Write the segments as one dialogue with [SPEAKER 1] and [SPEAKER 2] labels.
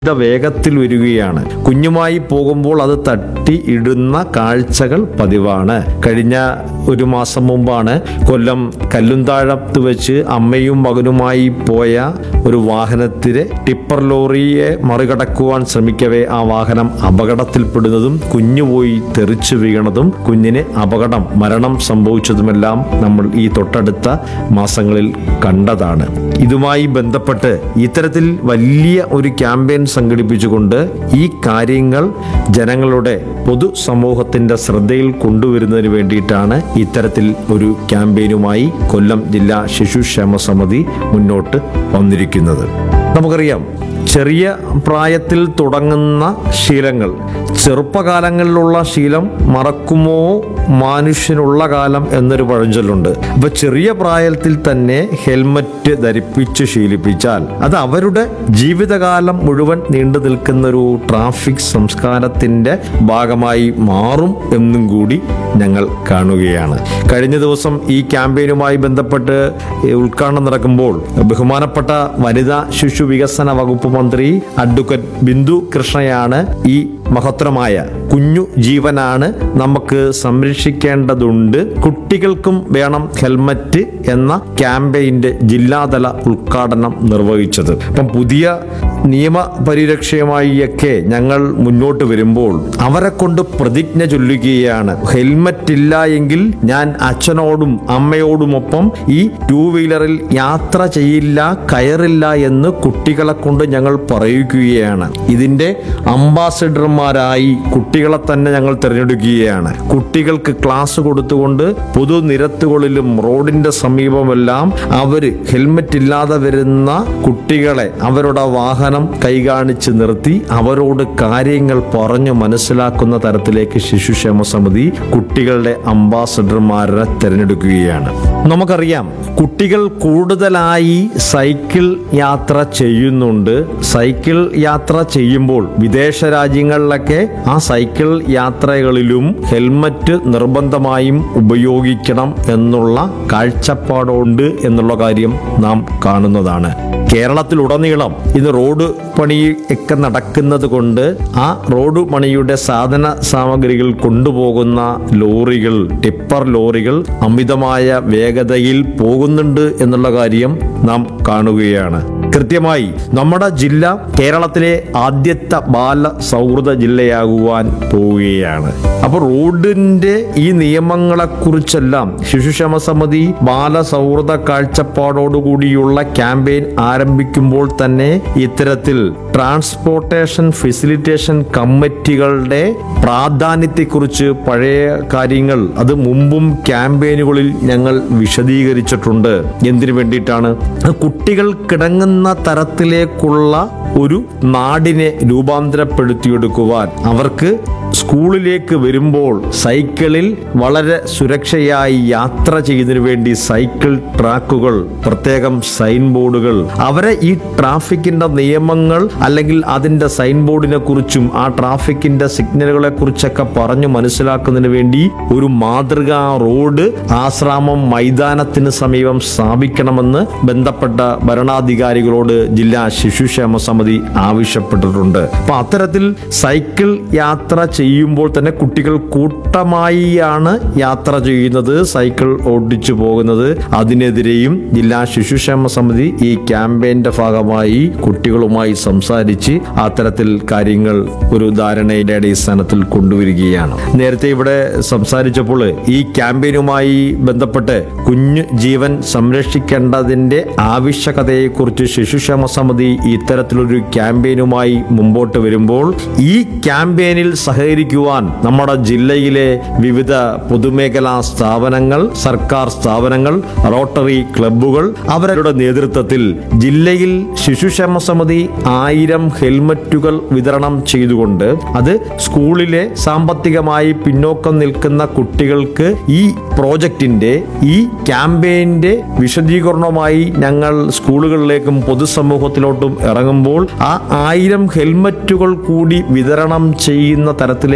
[SPEAKER 1] വേഗത്തിൽ വരികയാണ് കുഞ്ഞുമായി പോകുമ്പോൾ അത് തട്ടി ഇടുന്ന കാഴ്ചകൾ പതിവാണ് കഴിഞ്ഞ ഒരു മാസം മുമ്പാണ് കൊല്ലം കല്ലുംതാഴത്ത് വെച്ച് അമ്മയും മകനുമായി പോയ ഒരു വാഹനത്തിലെ ടിപ്പർ ലോറിയെ മറികടക്കുവാൻ ശ്രമിക്കവേ ആ വാഹനം അപകടത്തിൽപ്പെടുന്നതും കുഞ്ഞു പോയി തെറിച്ചു വീണതും കുഞ്ഞിന് അപകടം മരണം സംഭവിച്ചതുമെല്ലാം നമ്മൾ ഈ തൊട്ടടുത്ത മാസങ്ങളിൽ കണ്ടതാണ് ഇതുമായി ബന്ധപ്പെട്ട് ഇത്തരത്തിൽ വലിയ ഒരു ക്യാമ്പയിൻ സംഘടിപ്പിച്ചുകൊണ്ട് ഈ കാര്യങ്ങൾ ജനങ്ങളുടെ പൊതുസമൂഹത്തിന്റെ ശ്രദ്ധയിൽ കൊണ്ടുവരുന്നതിന് വേണ്ടിയിട്ടാണ് ഇത്തരത്തിൽ ഒരു ക്യാമ്പയിനുമായി കൊല്ലം ജില്ലാ ശിശുക്ഷേമ സമിതി മുന്നോട്ട് വന്നിരിക്കുന്നത് നമുക്കറിയാം ചെറിയ പ്രായത്തിൽ തുടങ്ങുന്ന ശീലങ്ങൾ ചെറുപ്പകാലങ്ങളിലുള്ള ശീലം മറക്കുമോ മനുഷ്യനുള്ള കാലം എന്നൊരു പഴഞ്ചൊല്ലുണ്ട് അപ്പൊ ചെറിയ പ്രായത്തിൽ തന്നെ ഹെൽമറ്റ് ധരിപ്പിച്ച് ശീലിപ്പിച്ചാൽ അത് അവരുടെ ജീവിതകാലം മുഴുവൻ നീണ്ടു നിൽക്കുന്ന ഒരു ട്രാഫിക് സംസ്കാരത്തിന്റെ ഭാഗമായി മാറും എന്നും കൂടി ഞങ്ങൾ കാണുകയാണ് കഴിഞ്ഞ ദിവസം ഈ ക്യാമ്പയിനുമായി ബന്ധപ്പെട്ട് ഉദ്ഘാടനം നടക്കുമ്പോൾ ബഹുമാനപ്പെട്ട വനിതാ ശിശു വികസന വകുപ്പ് മന്ത്രി അഡ്വക്കേറ്റ് ബിന്ദു കൃഷ്ണയാണ് ഈ മഹത്തരമായ കുഞ്ഞു ജീവനാണ് നമുക്ക് സംരക്ഷിക്കേണ്ടതുണ്ട് കുട്ടികൾക്കും വേണം ഹെൽമറ്റ് എന്ന ക്യാമ്പയിന്റെ ജില്ലാതല ഉദ്ഘാടനം നിർവഹിച്ചത് അപ്പം പുതിയ നിയമ പരിരക്ഷയുമായി ഒക്കെ ഞങ്ങൾ മുന്നോട്ട് വരുമ്പോൾ അവരെ കൊണ്ട് പ്രതിജ്ഞ ചൊല്ലുകയാണ് ഹെൽമറ്റ് ഇല്ല എങ്കിൽ ഞാൻ അച്ഛനോടും അമ്മയോടുമൊപ്പം ഈ ടൂ വീലറിൽ യാത്ര ചെയ്യില്ല കയറില്ല എന്ന് കുട്ടികളെ കൊണ്ട് ഞങ്ങൾ പറയുകയാണ് ഇതിന്റെ അംബാസിഡർമാരായി കുട്ടികളെ തന്നെ ഞങ്ങൾ തിരഞ്ഞെടുക്കുകയാണ് കുട്ടികൾക്ക് ക്ലാസ് കൊടുത്തുകൊണ്ട് പൊതുനിരത്തുകളിലും റോഡിന്റെ സമീപമെല്ലാം അവര് ഹെൽമറ്റ് ഇല്ലാതെ വരുന്ന കുട്ടികളെ അവരുടെ വാഹനം കൈകാണിച്ച് നിർത്തി അവരോട് കാര്യങ്ങൾ പറഞ്ഞു മനസ്സിലാക്കുന്ന തരത്തിലേക്ക് ശിശുക്ഷേമ സമിതി കുട്ടികളുടെ അംബാസഡർമാരെ തിരഞ്ഞെടുക്കുകയാണ് നമുക്കറിയാം കുട്ടികൾ കൂടുതലായി സൈക്കിൾ യാത്ര ചെയ്യുന്നുണ്ട് സൈക്കിൾ യാത്ര ചെയ്യുമ്പോൾ വിദേശ രാജ്യങ്ങളിലൊക്കെ ആ സൈക്കിൾ യാത്രകളിലും ഹെൽമറ്റ് നിർബന്ധമായും ഉപയോഗിക്കണം എന്നുള്ള കാഴ്ചപ്പാടുണ്ട് എന്നുള്ള കാര്യം നാം കാണുന്നതാണ് കേരളത്തിലുടനീളം ഇന്ന് റോഡ് പണി ഒക്കെ നടക്കുന്നത് കൊണ്ട് ആ റോഡ് പണിയുടെ സാധന സാമഗ്രികൾ കൊണ്ടുപോകുന്ന ലോറികൾ ടിപ്പർ ലോറികൾ അമിതമായ വേഗതയിൽ പോകുന്നുണ്ട് എന്നുള്ള കാര്യം നാം കാണുകയാണ് കൃത്യമായി നമ്മുടെ ജില്ല കേരളത്തിലെ ആദ്യത്തെ ബാല സൗഹൃദ ജില്ലയാകുവാൻ പോവുകയാണ് അപ്പൊ റോഡിന്റെ ഈ നിയമങ്ങളെക്കുറിച്ചെല്ലാം ശിശുക്ഷേമ സമിതി ബാലസൗഹൃദ കാഴ്ചപ്പാടോടുകൂടിയുള്ള ക്യാമ്പയിൻ ആരംഭിക്കുമ്പോൾ തന്നെ ഇത്തരത്തിൽ ട്രാൻസ്പോർട്ടേഷൻ ഫെസിലിറ്റേഷൻ കമ്മിറ്റികളുടെ പ്രാധാന്യത്തെക്കുറിച്ച് പഴയ കാര്യങ്ങൾ അത് മുമ്പും ക്യാമ്പയിനുകളിൽ ഞങ്ങൾ വിശദീകരിച്ചിട്ടുണ്ട് എന്തിനു വേണ്ടിയിട്ടാണ് അത് കുട്ടികൾ കിടങ്ങുന്ന തരത്തിലേക്കുള്ള ഒരു നാടിനെ രൂപാന്തരപ്പെടുത്തിയെടുക്കുവാൻ അവർക്ക് സ്കൂളിലേക്ക് വരുമ്പോൾ സൈക്കിളിൽ വളരെ സുരക്ഷയായി യാത്ര ചെയ്യുന്നതിന് വേണ്ടി സൈക്കിൾ ട്രാക്കുകൾ പ്രത്യേകം സൈൻ ബോർഡുകൾ അവരെ ഈ ട്രാഫിക്കിന്റെ നിയമങ്ങൾ അല്ലെങ്കിൽ അതിന്റെ സൈൻ ബോർഡിനെ കുറിച്ചും ആ ട്രാഫിക്കിന്റെ സിഗ്നലുകളെ കുറിച്ചൊക്കെ പറഞ്ഞു മനസ്സിലാക്കുന്നതിന് വേണ്ടി ഒരു മാതൃകാ റോഡ് ആശ്രാമം മൈതാനത്തിന് സമീപം സ്ഥാപിക്കണമെന്ന് ബന്ധപ്പെട്ട ഭരണാധികാരികളോട് ജില്ലാ ശിശുക്ഷേമ സമിതി ആവശ്യപ്പെട്ടിട്ടുണ്ട് അപ്പൊ അത്തരത്തിൽ സൈക്കിൾ യാത്ര ചെയ്യുമ്പോൾ തന്നെ കുട്ടികൾ കൂട്ടമായിയാണ് യാത്ര ചെയ്യുന്നത് സൈക്കിൾ ഓടിച്ചു പോകുന്നത് അതിനെതിരെയും ജില്ലാ ശിശുക്ഷേമ സമിതി ഈ ക്യാമ്പയിന്റെ ഭാഗമായി കുട്ടികളുമായി സംസാരിച്ച് അത്തരത്തിൽ കാര്യങ്ങൾ ഒരു ധാരണയുടെ അടിസ്ഥാനത്തിൽ കൊണ്ടുവരികയാണ് നേരത്തെ ഇവിടെ സംസാരിച്ചപ്പോൾ ഈ ക്യാമ്പയിനുമായി ബന്ധപ്പെട്ട് കുഞ്ഞു ജീവൻ സംരക്ഷിക്കേണ്ടതിന്റെ ആവശ്യകതയെക്കുറിച്ച് ശിശുക്ഷേമ സമിതി ഇത്തരത്തിലൊരു ക്യാമ്പയിനുമായി മുമ്പോട്ട് വരുമ്പോൾ ഈ ക്യാമ്പയിനിൽ സഹകരിക്കുവാൻ നമ്മുടെ ജില്ലയിലെ വിവിധ പൊതുമേഖലാ സ്ഥാപനങ്ങൾ സർക്കാർ സ്ഥാപനങ്ങൾ റോട്ടറി ക്ലബ്ബുകൾ അവരുടെ നേതൃത്വത്തിൽ ജില്ലയിൽ ശിശുക്ഷേമ സമിതി ആയിരം ഹെൽമറ്റുകൾ വിതരണം ചെയ്തുകൊണ്ട് അത് സ്കൂളിലെ സാമ്പത്തികമായി പിന്നോക്കം നിൽക്കുന്ന കുട്ടികൾക്ക് ഈ പ്രോജക്റ്റിന്റെ ഈ ക്യാമ്പയിന്റെ വിശദീകരണവുമായി ഞങ്ങൾ സ്കൂളുകളിലേക്കും പൊതുസമൂഹത്തിലോട്ടും ഇറങ്ങുമ്പോൾ ആ ആയിരം ഹെൽമറ്റുകൾ കൂടി വിതരണം ചെയ്യുന്ന തരത്തിലേക്ക്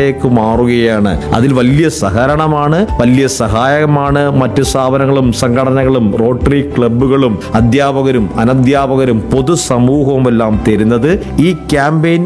[SPEAKER 1] ക്യാമ്പയിനിലേക്ക് മാറുകയാണ് അതിൽ വലിയ സഹകരണമാണ് വലിയ സഹായമാണ് മറ്റ് സ്ഥാപനങ്ങളും സംഘടനകളും റോട്ടറി ക്ലബ്ബുകളും അധ്യാപകരും അനധ്യാപകരും പൊതുസമൂഹവും എല്ലാം തരുന്നത് ഈ ക്യാമ്പയിൻ